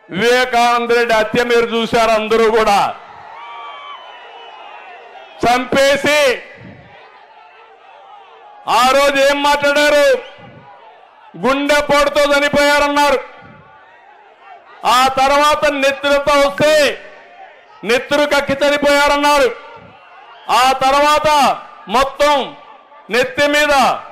వివేకానంద రెడ్డి హత్య మీరు చూశారు అందరూ కూడా చంపేసి ఆ రోజు ఏం మాట్లాడారు గుండె పోటుతో చనిపోయారన్నారు ఆ తర్వాత నెత్తులతో వస్తే నెత్తురు కక్కి చనిపోయారన్నారు ఆ తర్వాత మొత్తం నెత్తి మీద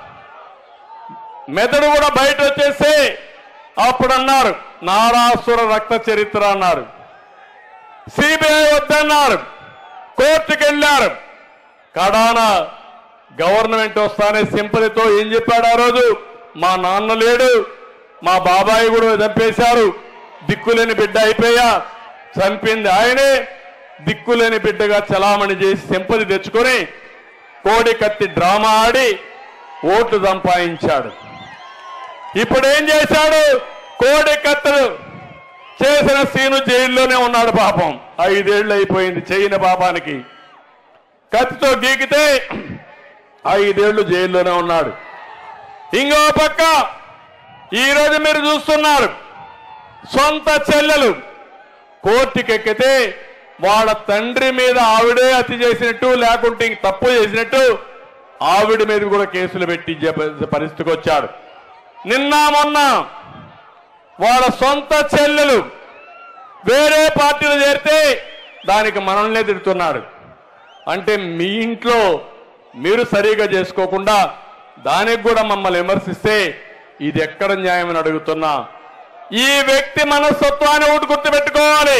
మెదడు కూడా బయట వచ్చేసి అప్పుడు అన్నారు నారాసుర రక్త చరిత్ర అన్నారు సిబిఐ వద్దన్నారు కోర్టుకు వెళ్ళారు కడాన గవర్నమెంట్ వస్తానే సింపతితో ఏం చెప్పాడు ఆ రోజు మా నాన్న లేడు మా బాబాయి కూడా చంపేశారు దిక్కులేని బిడ్డ అయిపోయా చంపింది ఆయనే దిక్కులేని బిడ్డగా చలామణి చేసి సింపతి తెచ్చుకొని కోడి కత్తి డ్రామా ఆడి ఓట్లు సంపాదించాడు ఇప్పుడు ఏం చేశాడు కోడి కత్తలు చేసిన సీను జైల్లోనే ఉన్నాడు పాపం ఐదేళ్లు అయిపోయింది చేయని పాపానికి కత్తితో గీకితే ఐదేళ్లు జైల్లోనే ఉన్నాడు ఇంకో పక్క ఈరోజు మీరు చూస్తున్నారు సొంత చెల్లెలు కోర్టుకెక్కితే వాళ్ళ తండ్రి మీద ఆవిడే హత్య చేసినట్టు లేకుంటే ఇంక తప్పు చేసినట్టు ఆవిడ మీద కూడా కేసులు పెట్టి జప- పరిస్థితికి వచ్చాడు నిన్న మొన్న వాళ్ళ సొంత చెల్లెలు వేరే పార్టీలు చేరితే దానికి మనల్నే తిడుతున్నాడు అంటే మీ ఇంట్లో మీరు సరిగా చేసుకోకుండా దానికి కూడా మమ్మల్ని విమర్శిస్తే ఇది ఎక్కడ న్యాయమని అడుగుతున్నా ఈ వ్యక్తి మనస్తత్వాన్ని ఒకటి గుర్తుపెట్టుకోవాలి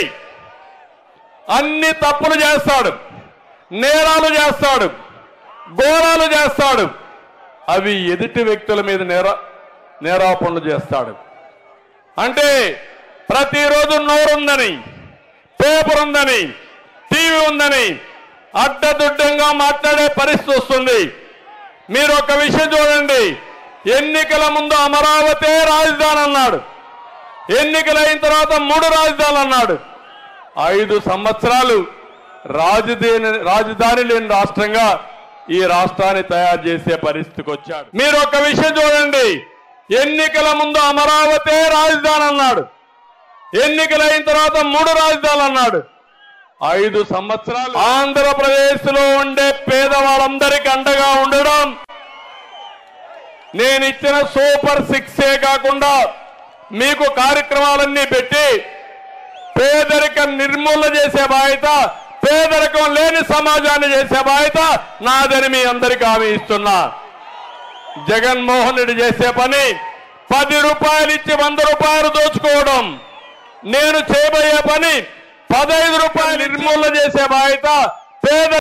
అన్ని తప్పులు చేస్తాడు నేరాలు చేస్తాడు ఘోరాలు చేస్తాడు అవి ఎదుటి వ్యక్తుల మీద నేర నేరాపణలు చేస్తాడు అంటే ప్రతిరోజు నోరుందని పేపర్ ఉందని టీవీ ఉందని అడ్డదుడ్డంగా మాట్లాడే పరిస్థితి వస్తుంది మీరు ఒక విషయం చూడండి ఎన్నికల ముందు అమరావతి రాజధాని అన్నాడు ఎన్నికలు అయిన తర్వాత మూడు రాజధానులు అన్నాడు ఐదు సంవత్సరాలు రాజధాని రాజధాని లేని రాష్ట్రంగా ఈ రాష్ట్రాన్ని తయారు చేసే పరిస్థితికి వచ్చాడు మీరు ఒక విషయం చూడండి ఎన్నికల ముందు అమరావతి రాజధాని అన్నాడు ఎన్నికలు అయిన తర్వాత మూడు రాజధానులు అన్నాడు ఐదు సంవత్సరాలు ఆంధ్రప్రదేశ్ లో ఉండే పేదవాళ్ళందరికీ అండగా ఉండడం నేను ఇచ్చిన సూపర్ సిక్సే కాకుండా మీకు కార్యక్రమాలన్నీ పెట్టి పేదరికం నిర్మూలన చేసే బాధ్యత పేదరికం లేని సమాజాన్ని చేసే బాధ్యత నాదని మీ అందరికీ హామీ ఇస్తున్నా జగన్మోహన్ రెడ్డి చేసే పని పది రూపాయలు ఇచ్చి వంద రూపాయలు దోచుకోవడం నేను చేయబోయే పని పదహైదు రూపాయలు నిర్మూలన చేసే బాధ్యత పేద